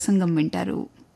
సంఘం వింటారు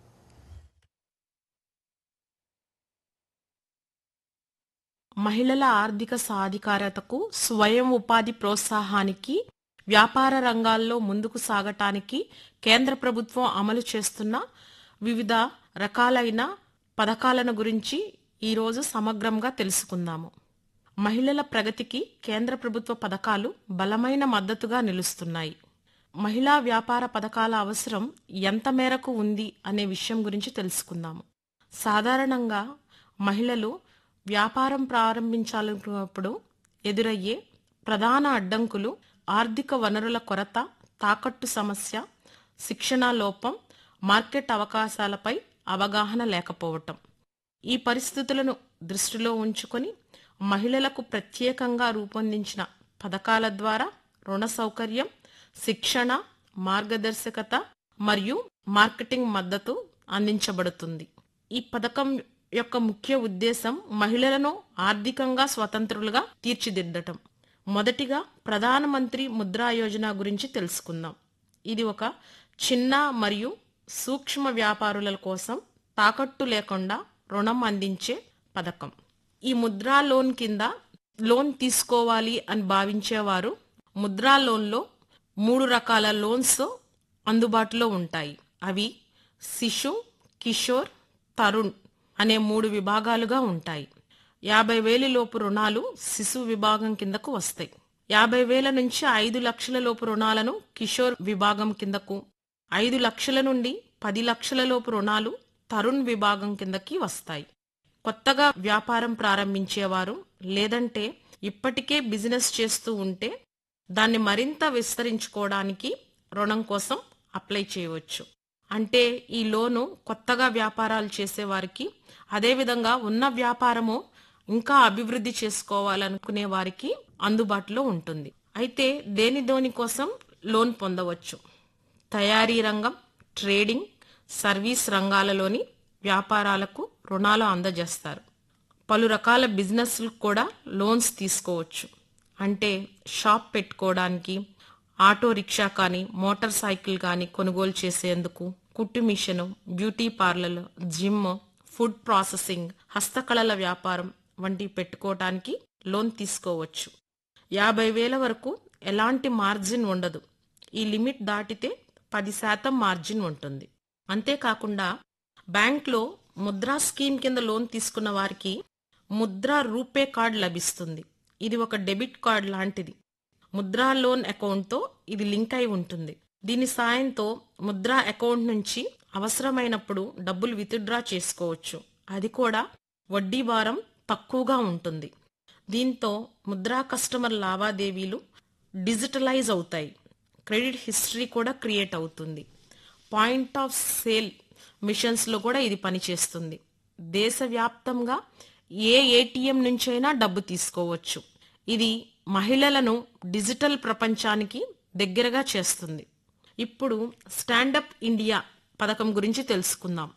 మహిళల ఆర్థిక సాధికారతకు స్వయం ఉపాధి ప్రోత్సాహానికి వ్యాపార రంగాల్లో ముందుకు సాగటానికి కేంద్ర ప్రభుత్వం అమలు చేస్తున్న వివిధ రకాలైన పథకాలను గురించి ఈరోజు సమగ్రంగా తెలుసుకుందాము మహిళల ప్రగతికి కేంద్ర ప్రభుత్వ పథకాలు బలమైన మద్దతుగా నిలుస్తున్నాయి మహిళా వ్యాపార పథకాల అవసరం ఎంత మేరకు ఉంది అనే విషయం గురించి తెలుసుకుందాము సాధారణంగా మహిళలు వ్యాపారం ప్రారంభించాలనుకున్నప్పుడు ఎదురయ్యే ప్రధాన అడ్డంకులు ఆర్థిక వనరుల కొరత తాకట్టు సమస్య శిక్షణా లోపం మార్కెట్ అవకాశాలపై అవగాహన లేకపోవటం ఈ పరిస్థితులను దృష్టిలో ఉంచుకొని మహిళలకు ప్రత్యేకంగా రూపొందించిన పథకాల ద్వారా రుణ సౌకర్యం శిక్షణ మార్గదర్శకత మరియు మార్కెటింగ్ మద్దతు అందించబడుతుంది ఈ పథకం యొక్క ముఖ్య ఉద్దేశం మహిళలను ఆర్థికంగా స్వతంత్రులుగా తీర్చిదిద్దటం మొదటిగా ప్రధానమంత్రి ముద్రా యోజన గురించి తెలుసుకుందాం ఇది ఒక చిన్న మరియు సూక్ష్మ వ్యాపారుల కోసం తాకట్టు లేకుండా రుణం అందించే పథకం ఈ ముద్రా లోన్ కింద లోన్ తీసుకోవాలి అని భావించేవారు ముద్రా లోన్లో మూడు రకాల లోన్స్ అందుబాటులో ఉంటాయి అవి శిశు కిషోర్ తరుణ్ అనే మూడు విభాగాలుగా ఉంటాయి యాభై వేల లోపు రుణాలు శిశు విభాగం కిందకు వస్తాయి యాభై వేల నుంచి ఐదు లక్షల లోపు రుణాలను కిషోర్ విభాగం కిందకు ఐదు లక్షల నుండి పది లక్షల లోపు రుణాలు తరుణ్ విభాగం కిందకి వస్తాయి కొత్తగా వ్యాపారం ప్రారంభించేవారు లేదంటే ఇప్పటికే బిజినెస్ చేస్తూ ఉంటే దాన్ని మరింత విస్తరించుకోవడానికి రుణం కోసం అప్లై చేయవచ్చు అంటే ఈ లోను కొత్తగా వ్యాపారాలు చేసేవారికి అదేవిధంగా ఉన్న వ్యాపారము ఇంకా అభివృద్ధి చేసుకోవాలనుకునే వారికి అందుబాటులో ఉంటుంది అయితే దేని దోని కోసం లోన్ పొందవచ్చు తయారీ రంగం ట్రేడింగ్ సర్వీస్ రంగాలలోని వ్యాపారాలకు రుణాలు అందజేస్తారు పలు రకాల బిజినెస్లకు కూడా లోన్స్ తీసుకోవచ్చు అంటే షాప్ పెట్టుకోవడానికి ఆటో రిక్షా కానీ మోటార్ సైకిల్ కానీ కొనుగోలు చేసేందుకు కుట్టు machine beauty parlour gym food processing హస్తకళల వ్యాపారం వంటి పెట్టుకోవటానికి లోన్ తీసుకోవచ్చు యాభై వేల వరకు ఎలాంటి మార్జిన్ ఉండదు ఈ లిమిట్ దాటితే పది శాతం మార్జిన్ ఉంటుంది అంతేకాకుండా బ్యాంక్లో ముద్రా స్కీమ్ కింద లోన్ తీసుకున్న వారికి ముద్రా రూపే కార్డ్ లభిస్తుంది ఇది ఒక డెబిట్ కార్డ్ లాంటిది ముద్రా లోన్ అకౌంట్తో ఇది లింక్ అయి ఉంటుంది దీని సాయంతో ముద్రా అకౌంట్ నుంచి అవసరమైనప్పుడు డబ్బులు విత్డ్రా చేసుకోవచ్చు అది కూడా వడ్డీ భారం తక్కువగా ఉంటుంది దీంతో ముద్రా కస్టమర్ లావాదేవీలు డిజిటలైజ్ అవుతాయి క్రెడిట్ హిస్టరీ కూడా క్రియేట్ అవుతుంది పాయింట్ ఆఫ్ సేల్ మిషన్స్లో కూడా ఇది పనిచేస్తుంది దేశవ్యాప్తంగా ఏ ఏటీఎం నుంచైనా డబ్బు తీసుకోవచ్చు ఇది మహిళలను డిజిటల్ ప్రపంచానికి దగ్గరగా చేస్తుంది ఇప్పుడు స్టాండప్ ఇండియా పథకం గురించి తెలుసుకుందాం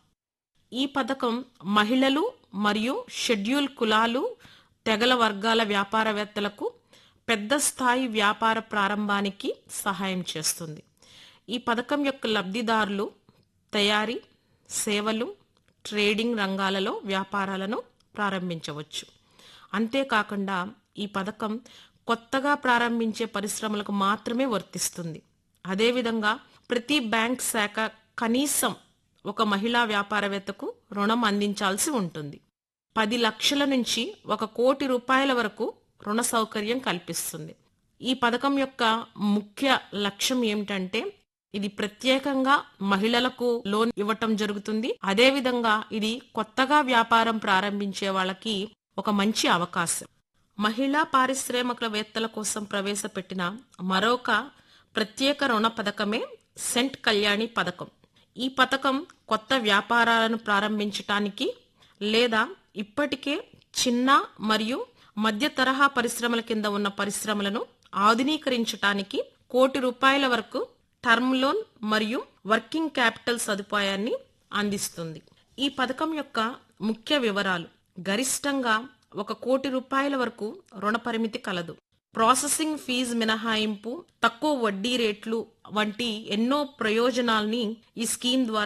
ఈ పథకం మహిళలు మరియు షెడ్యూల్ కులాలు తెగల వర్గాల వ్యాపారవేత్తలకు పెద్ద స్థాయి వ్యాపార ప్రారంభానికి సహాయం చేస్తుంది ఈ పథకం యొక్క లబ్ధిదారులు తయారీ సేవలు ట్రేడింగ్ రంగాలలో వ్యాపారాలను ప్రారంభించవచ్చు అంతేకాకుండా ఈ పథకం కొత్తగా ప్రారంభించే పరిశ్రమలకు మాత్రమే వర్తిస్తుంది అదేవిధంగా ప్రతి బ్యాంక్ శాఖ కనీసం ఒక మహిళా వ్యాపారవేత్తకు రుణం అందించాల్సి ఉంటుంది పది లక్షల నుంచి ఒక కోటి రూపాయల వరకు రుణ సౌకర్యం కల్పిస్తుంది ఈ పథకం యొక్క ముఖ్య లక్ష్యం ఏమిటంటే ఇది ప్రత్యేకంగా మహిళలకు లోన్ ఇవ్వటం జరుగుతుంది అదేవిధంగా ఇది కొత్తగా వ్యాపారం ప్రారంభించే వాళ్ళకి ఒక మంచి అవకాశం మహిళా పారిశ్రామికవేత్తల కోసం ప్రవేశపెట్టిన మరొక ప్రత్యేక రుణ పథకమే సెంట్ కళ్యాణి పథకం ఈ పథకం కొత్త వ్యాపారాలను ప్రారంభించటానికి లేదా ఇప్పటికే చిన్న మరియు మధ్య తరహా పరిశ్రమల కింద ఉన్న పరిశ్రమలను ఆధునీకరించటానికి కోటి రూపాయల వరకు టర్మ్ లోన్ మరియు వర్కింగ్ క్యాపిటల్ సదుపాయాన్ని అందిస్తుంది ఈ పథకం యొక్క ముఖ్య వివరాలు గరిష్టంగా ఒక కోటి రూపాయల వరకు రుణ పరిమితి కలదు ప్రాసెసింగ్ ఫీజు మినహాయింపు తక్కువ వడ్డీ రేట్లు వంటి ఎన్నో ప్రయోజనాల్ని ఈ స్కీమ్ ద్వారా